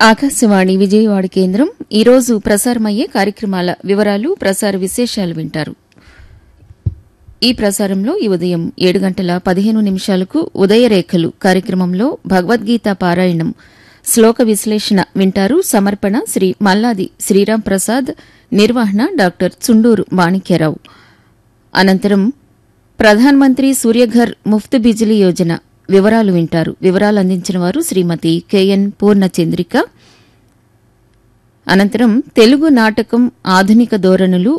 ఆకాశవాణి విజయవాడ కేంద్రం ఈరోజు ప్రసారమయ్యే కార్యక్రమాల వివరాలు ప్రసార విశేషాలు వింటారు ఈ ప్రసారంలో ఈ ఉదయం ఏడు గంటల పదిహేను నిమిషాలకు ఉదయరేఖలు కార్యక్రమంలో భగవద్గీత పారాయణం శ్లోక విశ్లేషణ వింటారు సమర్పణ శ్రీ మల్లాది శ్రీరాం ప్రసాద్ నిర్వహణ డాక్టర్ చుండూరు మాణిక్యరావు అనంతరం ప్రధానమంత్రి సూర్యఘర్ ముఫ్త్ బిజిలీ యోజన వివరాలు వింటారు వివరాలు అందించిన వారు శ్రీమతి కెఎన్ పూర్ణచంద్రిక అనంతరం తెలుగు నాటకం ఆధునిక ధోరణులు